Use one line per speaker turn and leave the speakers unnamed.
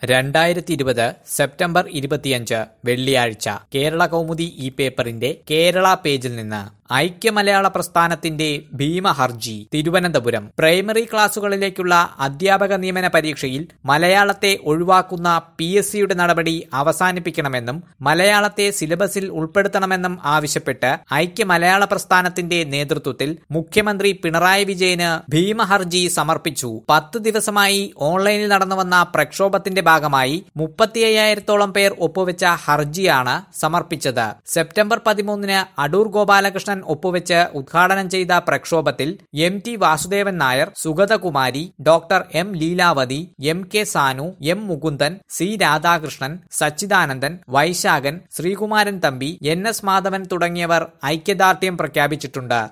രണ്ടായിരത്തി ഇരുപത് സെപ്റ്റംബർ ഇരുപത്തിയഞ്ച് വെള്ളിയാഴ്ച കേരള കൗമുദി ഈ പേപ്പറിന്റെ കേരള പേജിൽ നിന്ന് ഐക്യമലയാള പ്രസ്ഥാനത്തിന്റെ ഭീമ ഹർജി തിരുവനന്തപുരം പ്രൈമറി ക്ലാസുകളിലേക്കുള്ള അധ്യാപക നിയമന പരീക്ഷയിൽ മലയാളത്തെ ഒഴിവാക്കുന്ന പി എസ് സിയുടെ നടപടി അവസാനിപ്പിക്കണമെന്നും മലയാളത്തെ സിലബസിൽ ഉൾപ്പെടുത്തണമെന്നും ആവശ്യപ്പെട്ട് ഐക്യമലയാള പ്രസ്ഥാനത്തിന്റെ നേതൃത്വത്തിൽ മുഖ്യമന്ത്രി പിണറായി വിജയന് ഭീമ ഹർജി സമർപ്പിച്ചു പത്ത് ദിവസമായി ഓൺലൈനിൽ നടന്നുവന്ന പ്രക്ഷോഭത്തിന്റെ ഭാഗമായി മുപ്പത്തി അയ്യായിരത്തോളം പേർ ഒപ്പുവെച്ച ഹർജിയാണ് സമർപ്പിച്ചത് സെപ്റ്റംബർ പതിമൂന്നിന് അടൂർ ഗോപാലകൃഷ്ണൻ ഒപ്പുവെച്ച് ഉദ്ഘാടനം ചെയ്ത പ്രക്ഷോഭത്തിൽ M T Vasudevan Nair Sugathakumari doctor M Leelavathi M K Sanu M Mukundan C Radhakrishnan Sachidanandan Vaisakhan Sreekumaran Thampi N S Madhavan തുടങ്ങിയവർ ഐക്യദാർഢ്യം പ്രഖ്യാപിച്ചിട്ടുണ്ട്